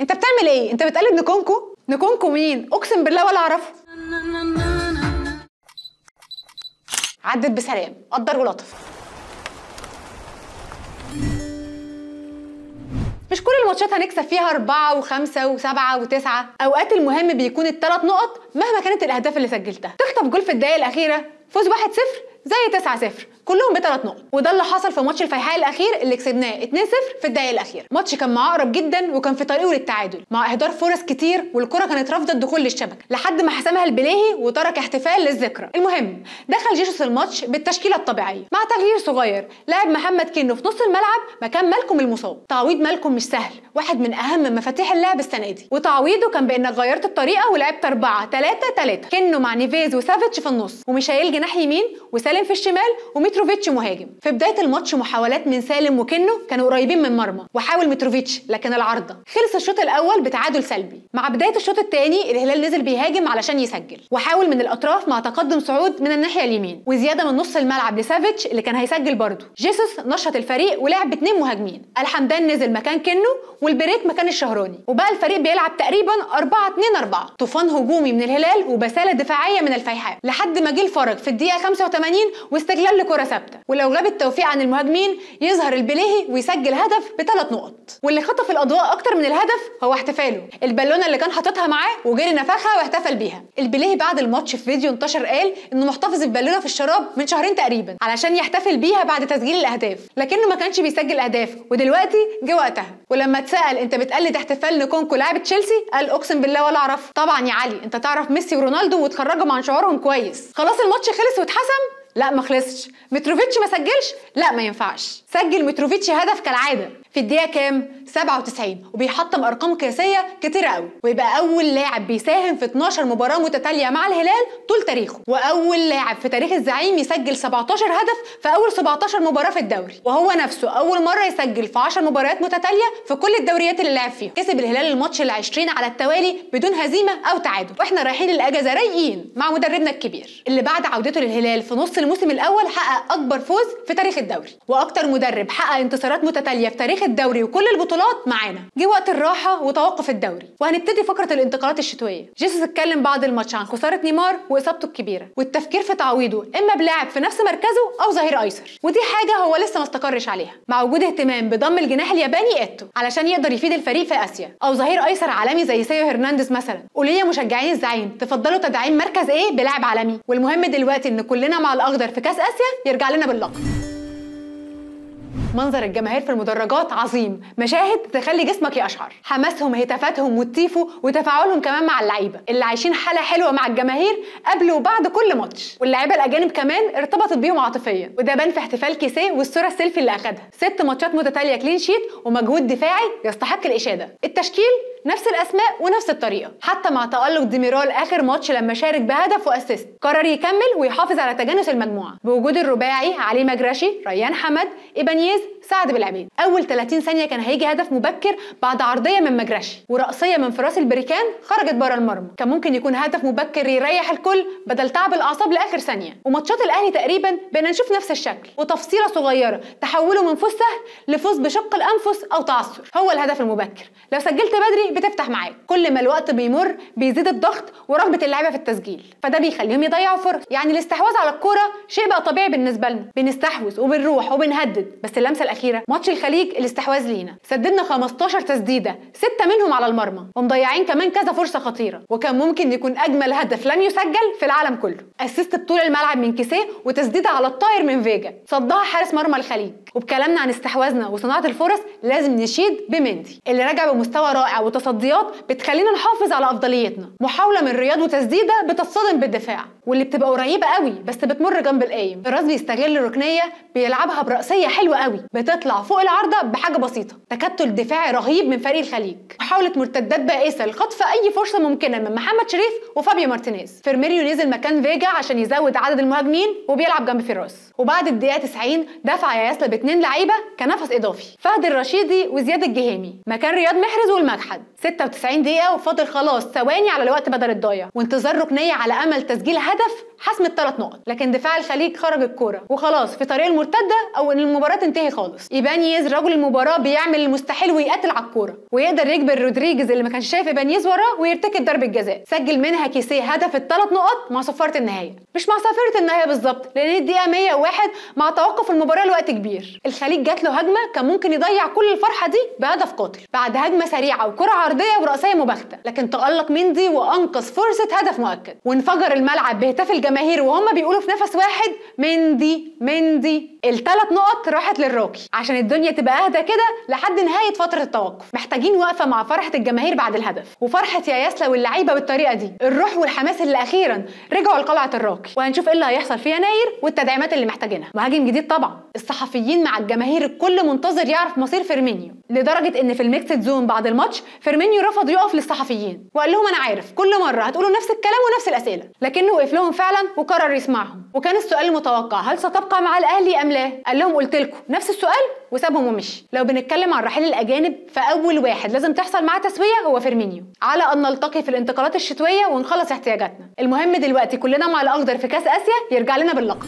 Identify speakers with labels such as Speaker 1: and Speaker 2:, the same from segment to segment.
Speaker 1: انت بتعمل ايه انت بتقلد نكونكو نكونكو مين اقسم بالله ولا اعرفه عدت بسلام قدر ولطف مش كل الماتشات هنكسب فيها أربعة وخمسة وسبعة وتسعة أوقات المهم بيكون الثلاث نقط مهما كانت الأهداف اللي سجلتها تخطف جول في الدقايق الأخيرة فوز 1-0 زي 9-0 كلهم بثلاث نقط وده اللي حصل في ماتش الفيحاء الاخير اللي كسبناه 2-0 في الدقيقه الاخيره ماتش كان معاه اقرب جدا وكان في طريقه للتعادل مع اهدار فرص كتير والكره كانت رافضه الدخول للشبكه لحد ما حسمها البليهي وترك احتفال للذكرى المهم دخل جيسوس الماتش بالتشكيله الطبيعيه مع تغيير صغير لعب محمد كينو في نص الملعب مكان مالكم المصاب تعويض مالكم مش سهل واحد من اهم مفاتيح اللعب السنه دي وتعويضه كان بانك غيرت الطريقه ولعبت 4 3 3 كينو مع نيفيز وسافيتش في النص وميشائيل جناح يمين وسالم في الشمال وميتروفيتش مهاجم في بدايه الماتش محاولات من سالم وكنو كانوا قريبين من مرمى وحاول متروفيتش لكن العارضه خلص الشوط الاول بتعادل سلبي مع بدايه الشوط الثاني الهلال نزل بيهاجم علشان يسجل وحاول من الاطراف مع تقدم صعود من الناحيه اليمين وزياده من نص الملعب لسافيتش اللي كان هيسجل برضه جيسوس نشط الفريق ولعب باثنين مهاجمين الحمدان نزل مكان كنو والبريك مكان الشهراني وبقى الفريق بيلعب تقريبا 4 2 4 طوفان هجومي من الهلال وبساله دفاعيه من الفيحاء لحد ما جه الفرج في الدقيقه 85 واستغلال لكره ثابته ولو غاب التوفيق عن المهاجمين يظهر البليهي ويسجل هدف بثلاث نقط واللي خطف الاضواء اكتر من الهدف هو احتفاله البالونه اللي كان حاططها معاه وجري نفخها واحتفل بيها البليهي بعد الماتش في فيديو انتشر قال انه محتفظ البالونه في الشراب من شهرين تقريبا علشان يحتفل بيها بعد تسجيل الاهداف لكنه ما كانش بيسجل اهداف ودلوقتي جه وقتها ولما اتسال انت بتقلد احتفال نكونكو لاعب تشيلسي قال اقسم بالله ولا اعرفه طبعا يا علي انت تعرف ميسي ورونالدو وتخرجهم عن شعورهم كويس خلاص الماتش خلص واتحسم لا ما خلصش متروفيتش ما سجلش لا ما ينفعش سجل متروفيتش هدف كالعاده في الدقيقه كام 97 وبيحطم ارقام قياسيه كتيره قوي ويبقى اول لاعب بيساهم في 12 مباراه متتاليه مع الهلال طول تاريخه واول لاعب في تاريخ الزعيم يسجل 17 هدف في اول 17 مباراه في الدوري وهو نفسه اول مره يسجل في 10 مباريات متتاليه في كل الدوريات اللي لعب فيها كسب الهلال الماتش ال20 على التوالي بدون هزيمه او تعادل واحنا رايحين الاجازه رايقين مع مدربنا الكبير اللي بعد عودته للهلال في نص الموسم الاول حقق اكبر فوز في تاريخ الدوري واكتر مدرب حقق انتصارات متتاليه في تاريخ الدوري وكل البطولات معانا جه وقت الراحه وتوقف الدوري وهنبتدي فقره الانتقالات الشتويه جيسوس اتكلم بعد الماتش عن خساره نيمار واصابته الكبيره والتفكير في تعويضه اما بلاعب في نفس مركزه او ظهير ايسر ودي حاجه هو لسه ما استقرش عليها مع وجود اهتمام بضم الجناح الياباني ايتو علشان يقدر يفيد الفريق في اسيا او ظهير ايسر عالمي زي سيو هرنانديز مثلا قولوا يا مشجعين الزعيم تفضلوا تدعيم مركز ايه بلاعب عالمي والمهم دلوقتي ان كلنا مع الاخضر في كاس اسيا يرجع لنا باللقب منظر الجماهير في المدرجات عظيم مشاهد تخلي جسمك يقشعر حماسهم هتافاتهم والتيفو وتفاعلهم كمان مع اللعيبه اللي عايشين حاله حلوه مع الجماهير قبل وبعد كل ماتش واللعيبه الاجانب كمان ارتبطت بيهم عاطفيا وده بان في احتفال كيسيه والصوره السيلفي اللي اخدها ست ماتشات متتاليه كلين شيت ومجهود دفاعي يستحق الاشاده التشكيل نفس الاسماء ونفس الطريقه حتى مع تالق ديميرال اخر ماتش لما شارك بهدف واسيست قرر يكمل ويحافظ على تجانس المجموعه بوجود الرباعي علي مجرشي ريان حمد ايبانييز سعد بالعبيد اول 30 ثانيه كان هيجي هدف مبكر بعد عرضيه من مجرشي ورأسيه من فراس البريكان خرجت بره المرمى كان ممكن يكون هدف مبكر يريح الكل بدل تعب الاعصاب لاخر ثانيه وماتشات الاهلي تقريبا بقينا نشوف نفس الشكل وتفصيله صغيره تحوله من فوز سهل لفوز بشق الانفس او تعثر هو الهدف المبكر لو سجلت بدري بتفتح معاك كل ما الوقت بيمر بيزيد الضغط ورغبه اللعيبه في التسجيل فده بيخليهم يضيعوا فرص يعني الاستحواذ على الكوره شيء بقى طبيعي بالنسبه لنا بنستحوذ وبنروح وبنهدد بس اللمسه الاخيره ماتش الخليج الاستحواذ لينا سددنا 15 تسديده سته منهم على المرمى ومضيعين كمان كذا فرصه خطيره وكان ممكن يكون اجمل هدف لم يسجل في العالم كله اسيست بطول الملعب من كيسيه وتسديده على الطاير من فيجا صدها حارس مرمى الخليج وبكلامنا عن استحواذنا وصناعه الفرص لازم نشيد بمندي اللي راجع بمستوى رائع وتصديات بتخلينا نحافظ على افضليتنا محاوله من رياض وتسديده بتصطدم بالدفاع واللي بتبقى قريبه قوي بس بتمر جنب القايم الراس بيستغل الركنيه بيلعبها براسيه حلوه قوي بتطلع فوق العارضه بحاجه بسيطه تكتل دفاعي رهيب من فريق الخليج محاوله مرتدات بائسه لخطف اي فرصه ممكنه من محمد شريف وفابيو مارتينيز فيرميريو نزل مكان فيجا عشان يزود عدد المهاجمين وبيلعب جنب فراس وبعد الدقيقه 90 دفع يا ياسلا باثنين لعيبه كنفس اضافي فهد الرشيدي وزياد الجهيمي مكان رياض محرز والمجحد 96 دقيقه وفاضل خلاص ثواني على الوقت بدل الضايع وانتظار ركنيه على امل تسجيل هدف حسم الثلاث نقط لكن دفاع الخليج خرج الكوره وخلاص في طريق المرتده او ان المباراه تنتهي خالص ايبانيز رجل المباراه بيعمل المستحيل ويقتل على الكوره ويقدر يجبر رودريجيز اللي ما كانش شايف ايبانيز وراه ويرتكب ضربه جزاء سجل منها كيسيه هدف الثلاث نقط مع صفاره النهايه مش مع صفاره النهايه بالظبط لان الدقيقه 101 مع توقف المباراه لوقت كبير الخليج جات له هجمه كان ممكن يضيع كل الفرحه دي بهدف قاتل بعد هجمه سريعه وكره عرضيه وراسيه مباغته لكن تالق مندي وانقذ فرصه هدف مؤكد وانفجر الملعب بهتاف الجماهير وهم بيقولوا في نفس واحد مندي مندي الثلاث نقط راحت للراكي عشان الدنيا تبقى اهدى كده لحد نهايه فتره التوقف محتاجين وقفه مع فرحه الجماهير بعد الهدف وفرحه يا ياسلا واللعيبه بالطريقه دي الروح والحماس اللي اخيرا رجعوا لقلعه الراكي وهنشوف ايه اللي هيحصل في يناير والتدعيمات اللي محتاجينها مهاجم جديد طبعا الصحفيين مع الجماهير الكل منتظر يعرف مصير فيرمينيو لدرجه ان في الميكسد زون بعد الماتش فيرمينيو رفض يقف للصحفيين وقال لهم انا عارف كل مره هتقولوا نفس الكلام ونفس الاسئله لكنه وقف لهم فعلا وقرر يسمعهم وكان السؤال المتوقع هل ستبقى مع الاهلي ام لا قال لهم قلت لكم نفس السؤال وسابهم ومشي لو بنتكلم عن رحيل الاجانب فاول واحد لازم تحصل معاه تسويه هو فيرمينيو على ان نلتقي في الانتقالات الشتويه ونخلص احتياجاتنا المهم دلوقتي كلنا مع الاخضر في كاس اسيا يرجع لنا باللقب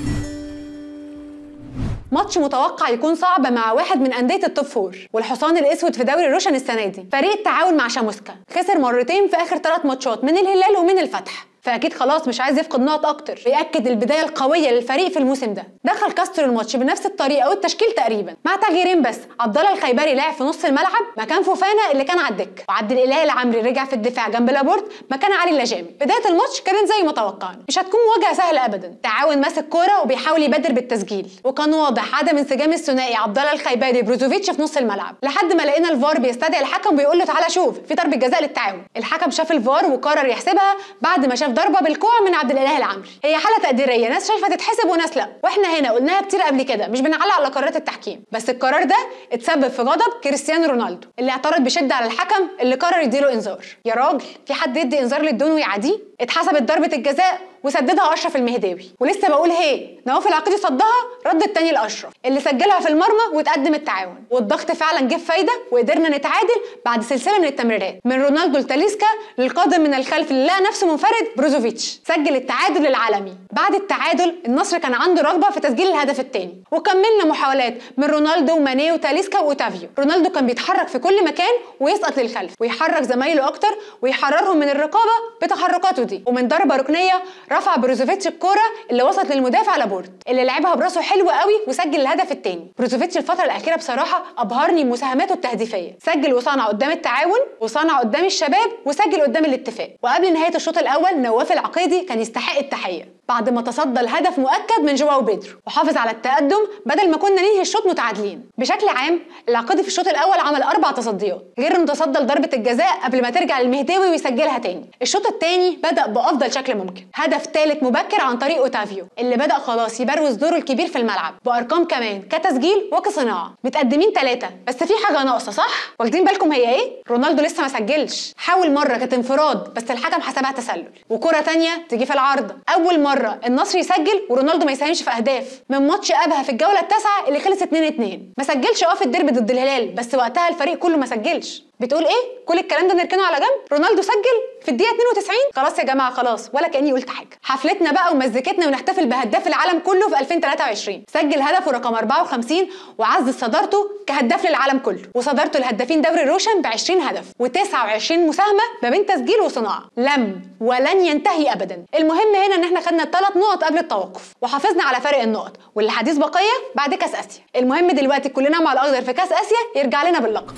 Speaker 1: ماتش متوقع يكون صعب مع واحد من انديه التوب فور والحصان الاسود في دوري الروشن السنه دي فريق التعاون مع شاموسكا خسر مرتين في اخر ثلاث ماتشات من الهلال ومن الفتح فاكيد خلاص مش عايز يفقد نقط اكتر بياكد البدايه القويه للفريق في الموسم ده دخل كاستر الماتش بنفس الطريقه والتشكيل تقريبا مع تغييرين بس عبد الله الخيبري لعب في نص الملعب مكان فوفانا اللي كان على الدكه وعبد الاله العمري رجع في الدفاع جنب لابورت مكان علي اللجامي بدايه الماتش كانت زي ما توقعنا مش هتكون مواجهه سهله ابدا تعاون ماسك كوره وبيحاول يبادر بالتسجيل وكان واضح عدم انسجام الثنائي عبد الله الخيبري بروزوفيتش في نص الملعب لحد ما لقينا الفار بيستدعي الحكم وبيقول له تعالى شوف في ضربه جزاء للتعاون الحكم شاف الفار وقرر يحسبها بعد ما شاف ضربه بالكوع من عبد الاله العمري هي حاله تقديريه ناس شايفه تتحسب وناس لا واحنا هنا قلناها كتير قبل كده مش بنعلق على قرارات التحكيم بس القرار ده اتسبب في غضب كريستيانو رونالدو اللي اعترض بشده على الحكم اللي قرر يديله انذار يا راجل في حد يدي انذار للدون ويعاديه اتحسبت ضربه الجزاء وسددها اشرف المهداوي ولسه بقول هي نواف العقيدي صدها رد التاني لاشرف اللي سجلها في المرمى وتقدم التعاون والضغط فعلا جه فايده وقدرنا نتعادل بعد سلسله من التمريرات من رونالدو لتاليسكا للقادم من الخلف اللي لقى نفسه منفرد بروزوفيتش سجل التعادل العالمي بعد التعادل النصر كان عنده رغبه في تسجيل الهدف الثاني وكملنا محاولات من رونالدو وماني وتاليسكا واوتافيو رونالدو كان بيتحرك في كل مكان ويسقط للخلف ويحرك زمايله اكتر ويحررهم من الرقابه بتحركاته دي ومن ضربه ركنيه رفع بروزوفيتش الكوره اللي وصلت للمدافع لابورت اللي لعبها براسه حلو قوي وسجل الهدف الثاني بروزوفيتش الفتره الاخيره بصراحه ابهرني مساهماته التهديفيه سجل وصنع قدام التعاون وصنع قدام الشباب وسجل قدام الاتفاق وقبل نهايه الشوط الاول نواف العقيدي كان يستحق التحيه بعد ما تصدى الهدف مؤكد من جواو بيدرو وحافظ على التقدم بدل ما كنا ننهي الشوط متعادلين بشكل عام العقيدي في الشوط الاول عمل اربع تصديات غير انه تصدى لضربه الجزاء قبل ما ترجع للمهداوي ويسجلها تاني الشوط الثاني بدا بافضل شكل ممكن هدف ثالث مبكر عن طريق اوتافيو اللي بدا خلاص يبروز دوره الكبير في الملعب بارقام كمان كتسجيل وكصناعه متقدمين ثلاثه بس في حاجه ناقصه صح واخدين بالكم هي ايه رونالدو لسه ما سجلش حاول مره كانت انفراد بس الحكم حسبها تسلل وكره تانية تيجي في العارضه اول مره النصر يسجل ورونالدو ما يساهمش في اهداف من ماتش ابها في الجوله التاسعه اللي خلص 2 2 ما سجلش اه في الديربي ضد الهلال بس وقتها الفريق كله ما سجلش بتقول ايه كل الكلام ده نركنه على جنب رونالدو سجل في الدقيقه 92 خلاص يا جماعه خلاص ولا كاني قلت حاجه حفلتنا بقى ومزيكتنا ونحتفل بهداف العالم كله في 2023 سجل هدفه رقم 54 وعزز صدارته كهداف للعالم كله وصدارته لهدافين دوري الروشن ب 20 هدف و29 مساهمه ما بين تسجيل وصناعه لم ولن ينتهي ابدا المهم هنا ان احنا خدنا ثلاث نقط قبل التوقف وحافظنا على فرق النقط والحديث بقيه بعد كاس اسيا المهم دلوقتي كلنا مع الاخضر في كاس اسيا يرجع لنا باللقب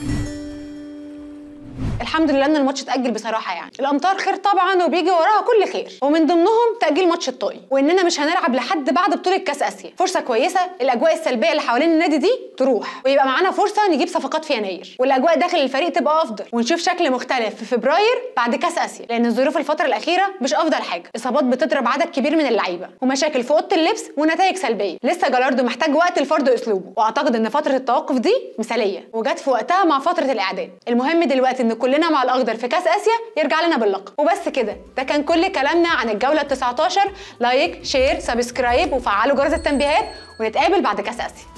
Speaker 1: الحمد لله ان الماتش اتاجل بصراحه يعني الامطار خير طبعا وبيجي وراها كل خير ومن ضمنهم تاجيل ماتش الطائي واننا مش هنلعب لحد بعد بطوله كاس اسيا فرصه كويسه الاجواء السلبيه اللي حوالين النادي دي تروح ويبقى معانا فرصه نجيب صفقات في يناير والاجواء داخل الفريق تبقى افضل ونشوف شكل مختلف في فبراير بعد كاس اسيا لان الظروف الفتره الاخيره مش افضل حاجه اصابات بتضرب عدد كبير من اللعيبه ومشاكل في اوضه اللبس ونتائج سلبيه لسه جالاردو محتاج وقت لفرض اسلوبه واعتقد ان فتره التوقف دي مثاليه وجت في وقتها مع فتره الاعداد المهم دلوقتي ان كلنا مع الاخضر في كاس اسيا يرجع لنا باللقب وبس كده ده كان كل كلامنا عن الجوله ال 19 لايك شير سبسكرايب وفعلوا جرس التنبيهات ونتقابل بعد كاس اسيا